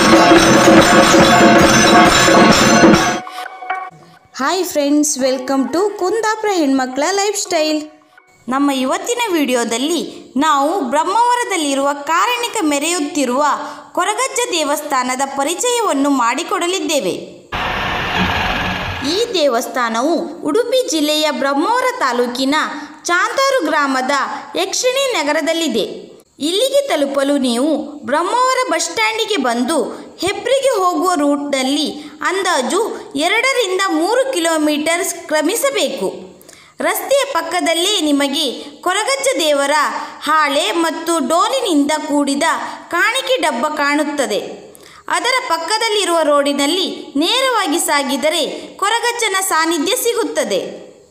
hi friends welcome to Kundapura ಹೆಣ್ಮಕ್ಳ life style ನಮ್ಮ ಇವತ್ತಿನ ವಿಡಿಯೋದಲ್ಲಿ ನಾವು ಬ್ರಹ್ಮಾವರದಲ್ಲಿರುವ ಕಾರಣಿಕ ಮೆರೆಯುತ್ತಿರುವ ಕೊರಗಜ್ಜ ದೇವಸ್ಥಾನದ ಪರಿಚಯವನ್ನು ಮಾಡಿಕೊಡಲಿದ್ದೇವೆ ಈ ದೇವಸ್ಥಾನವು ಉಡುಪಿ ಜಿಲ್ಲೆಯ ಬ್ರಹ್ಮಾವರ ತಾಲೂಕಿನ ಚಾಂತಾರು ಗ್ರಾಮದ ಯಕ್ಷಿಣಿ ನಗರದಲ್ಲಿದೆ ಇಲ್ಲಿಗೆ ತಲುಪಲು ನೀವು ಬ್ರಹ್ಮಾವರ ಬಸ್ ಸ್ಟ್ಯಾಂಡಿಗೆ ಬಂದು ಹೆಬ್ರಿಗೆ ಹೋಗುವ ರೂಟ್ನಲ್ಲಿ ಅಂದಾಜು ಎರಡರಿಂದ ಮೂರು ಕಿಲೋಮೀಟರ್ ಕ್ರಮಿಸಬೇಕು ರಸ್ತೆಯ ಪಕ್ಕದಲ್ಲೇ ನಿಮಗೆ ಕೊರಗಜ್ಜ ದೇವರ ಹಾಳೆ ಮತ್ತು ಡೋಲಿನಿಂದ ಕೂಡಿದ ಕಾಣಿಕೆ ಡಬ್ಬ ಕಾಣುತ್ತದೆ ಅದರ ಪಕ್ಕದಲ್ಲಿರುವ ರೋಡಿನಲ್ಲಿ ನೇರವಾಗಿ ಸಾಗಿದರೆ ಕೊರಗಜ್ಜನ ಸಾನ್ನಿಧ್ಯ ಸಿಗುತ್ತದೆ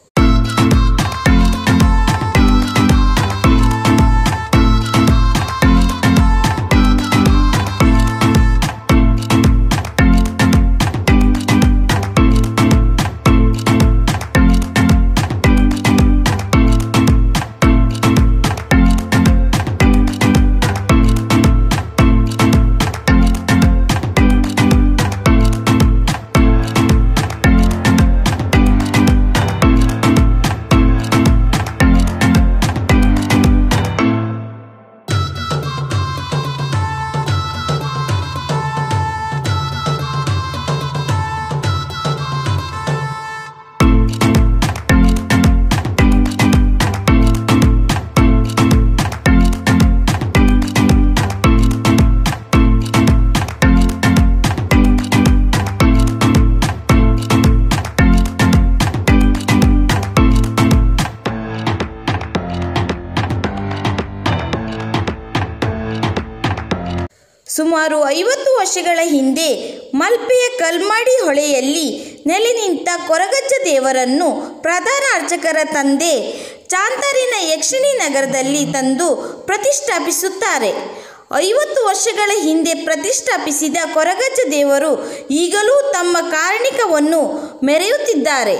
ಸುಮಾರು ಐವತ್ತು ವರ್ಷಗಳ ಹಿಂದೆ ಮಲ್ಪೆಯ ಕಲ್ಮಾಡಿ ಹೊಳೆಯಲ್ಲಿ ನೆಲೆ ನಿಂತ ಕೊರಗಜ್ಜ ದೇವರನ್ನು ಪ್ರಧಾನ ಅರ್ಚಕರ ತಂದೆ ಚಾಂತರಿನ ಯಕ್ಷಿಣಿ ನಗರದಲ್ಲಿ ತಂದು ಪ್ರತಿಷ್ಠಾಪಿಸುತ್ತಾರೆ ಐವತ್ತು ವರ್ಷಗಳ ಹಿಂದೆ ಪ್ರತಿಷ್ಠಾಪಿಸಿದ ಕೊರಗಜ್ಜ ದೇವರು ಈಗಲೂ ತಮ್ಮ ಕಾರಣಿಕವನ್ನು ಮೆರೆಯುತ್ತಿದ್ದಾರೆ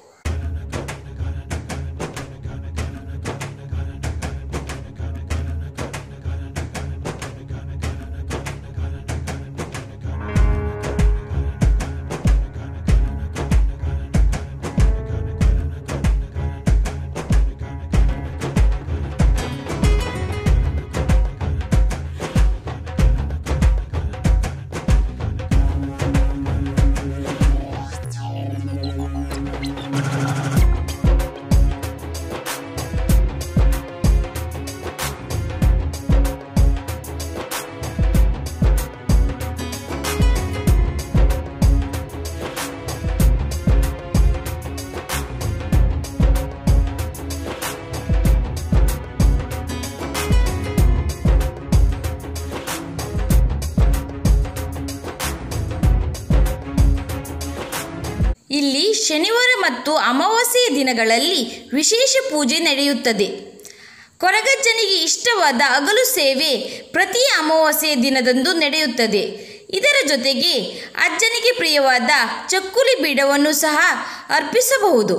ಇಲ್ಲಿ ಶನಿವಾರ ಮತ್ತು ಅಮಾವಾಸ್ಯೆಯ ದಿನಗಳಲ್ಲಿ ವಿಶೇಷ ಪೂಜೆ ನಡೆಯುತ್ತದೆ ಕೊರಗಜ್ಜನಿಗೆ ಇಷ್ಟವಾದ ಹಗಲು ಸೇವೆ ಪ್ರತಿ ಅಮಾವಾಸ್ಯೆಯ ದಿನದಂದು ನಡೆಯುತ್ತದೆ ಇದರ ಜೊತೆಗೆ ಅಜ್ಜನಿಗೆ ಪ್ರಿಯವಾದ ಚಕ್ಕುಲಿ ಬೀಡವನ್ನು ಸಹ ಅರ್ಪಿಸಬಹುದು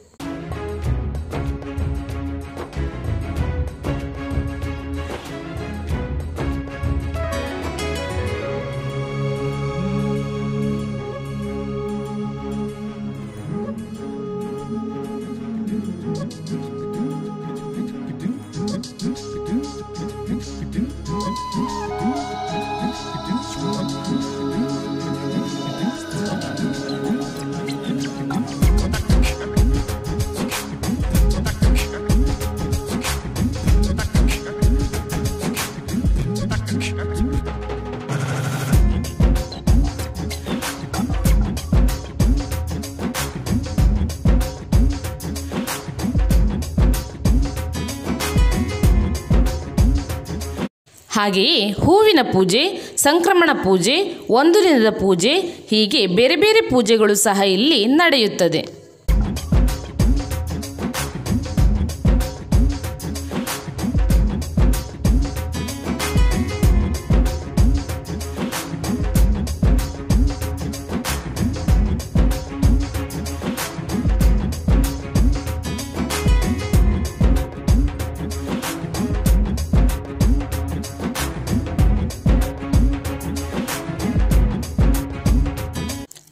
ಹಾಗೆಯೇ ಹೂವಿನ ಪೂಜೆ ಸಂಕ್ರಮಣ ಪೂಜೆ ಒಂದು ದಿನದ ಪೂಜೆ ಹೀಗೆ ಬೇರೆ ಬೇರೆ ಪೂಜೆಗಳು ಸಹ ಇಲ್ಲಿ ನಡೆಯುತ್ತದೆ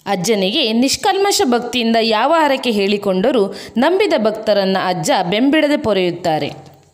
ಅಜ್ಜನಿಗೆ ನಿಷ್ಕಲ್ಮಶ ಭಕ್ತಿಯಿಂದ ಯಾವ ಹರಕೆ ಹೇಳಿಕೊಂಡರೂ ನಂಬಿದ ಭಕ್ತರನ್ನ ಅಜ್ಜ ಬೆಂಬಿಡದೆ ಪೊರೆಯುತ್ತಾರೆ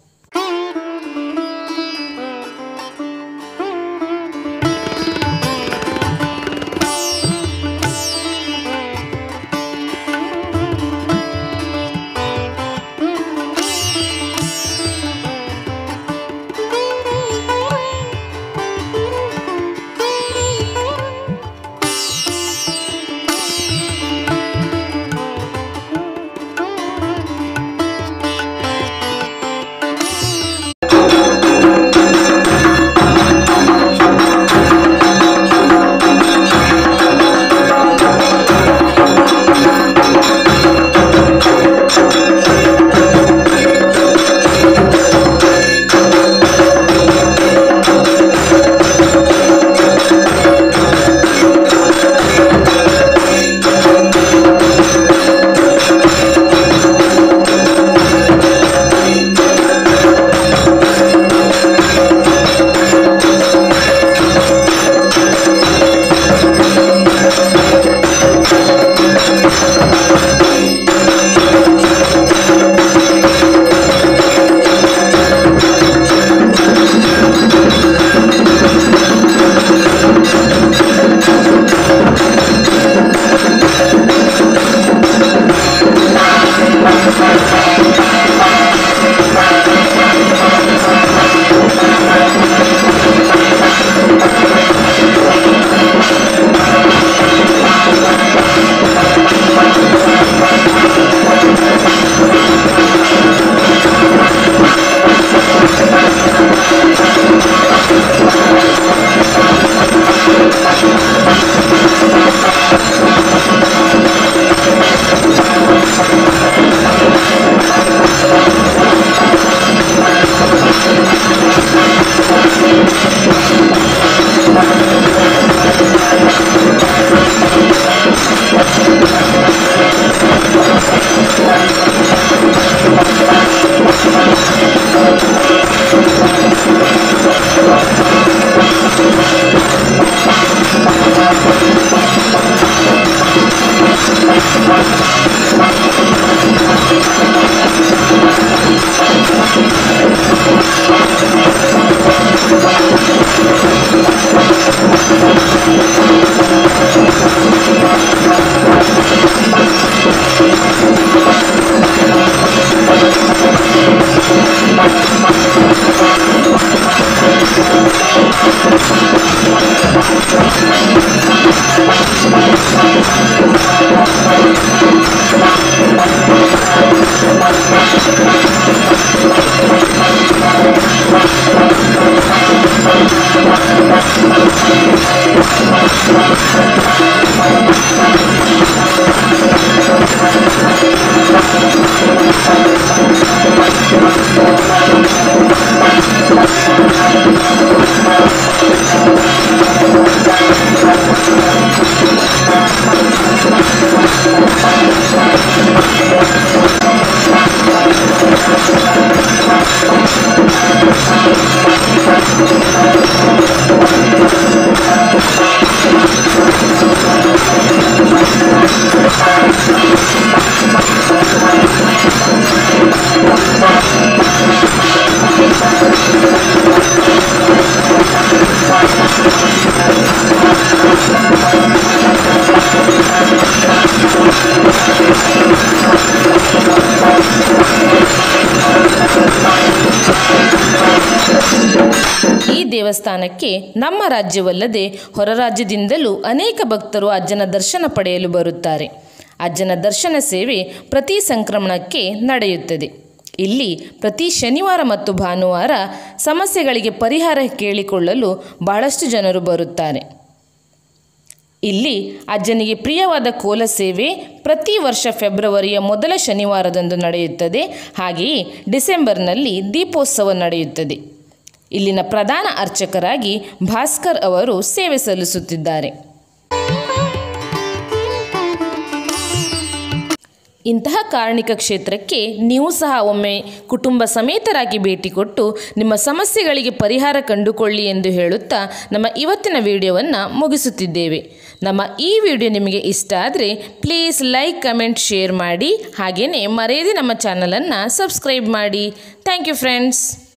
ದೇವಸ್ಥಾನಕ್ಕೆ ನಮ್ಮ ರಾಜ್ಯವಲ್ಲದೆ ಹೊರ ರಾಜ್ಯದಿಂದಲೂ ಅನೇಕ ಭಕ್ತರು ಅಜ್ಜನ ದರ್ಶನ ಪಡೆಯಲು ಬರುತ್ತಾರೆ ಅಜ್ಜನ ದರ್ಶನ ಸೇವೆ ಪ್ರತಿ ಸಂಕ್ರಮಣಕ್ಕೆ ನಡೆಯುತ್ತದೆ ಇಲ್ಲಿ ಪ್ರತಿ ಶನಿವಾರ ಮತ್ತು ಭಾನುವಾರ ಸಮಸ್ಯೆಗಳಿಗೆ ಪರಿಹಾರ ಕೇಳಿಕೊಳ್ಳಲು ಬಹಳಷ್ಟು ಜನರು ಬರುತ್ತಾರೆ ಇಲ್ಲಿ ಅಜ್ಜನಿಗೆ ಪ್ರಿಯವಾದ ಕೋಲ ಸೇವೆ ಪ್ರತಿ ವರ್ಷ ಫೆಬ್ರವರಿಯ ಮೊದಲ ಶನಿವಾರದಂದು ನಡೆಯುತ್ತದೆ ಹಾಗೆಯೇ ಡಿಸೆಂಬರ್ನಲ್ಲಿ ದೀಪೋತ್ಸವ ನಡೆಯುತ್ತದೆ ಇಲ್ಲಿನ ಪ್ರಧಾನ ಅರ್ಚಕರಾಗಿ ಭಾಸ್ಕರ್ ಅವರು ಸೇವೆ ಸಲ್ಲಿಸುತ್ತಿದ್ದಾರೆ ಇಂತಹ ಕಾರಣಿಕ ಕ್ಷೇತ್ರಕ್ಕೆ ನೀವು ಸಹ ಒಮ್ಮೆ ಕುಟುಂಬ ಸಮೇತರಾಗಿ ಭೇಟಿ ಕೊಟ್ಟು ನಿಮ್ಮ ಸಮಸ್ಯೆಗಳಿಗೆ ಪರಿಹಾರ ಕಂಡುಕೊಳ್ಳಿ ಎಂದು ಹೇಳುತ್ತಾ ನಮ್ಮ ಇವತ್ತಿನ ವಿಡಿಯೋವನ್ನು ಮುಗಿಸುತ್ತಿದ್ದೇವೆ ನಮ್ಮ ಈ ವಿಡಿಯೋ ನಿಮಗೆ ಇಷ್ಟ ಆದರೆ ಪ್ಲೀಸ್ ಲೈಕ್ ಕಮೆಂಟ್ ಶೇರ್ ಮಾಡಿ ಹಾಗೆಯೇ ಮರೆಯದೆ ನಮ್ಮ ಚಾನಲನ್ನು ಸಬ್ಸ್ಕ್ರೈಬ್ ಮಾಡಿ ಥ್ಯಾಂಕ್ ಯು ಫ್ರೆಂಡ್ಸ್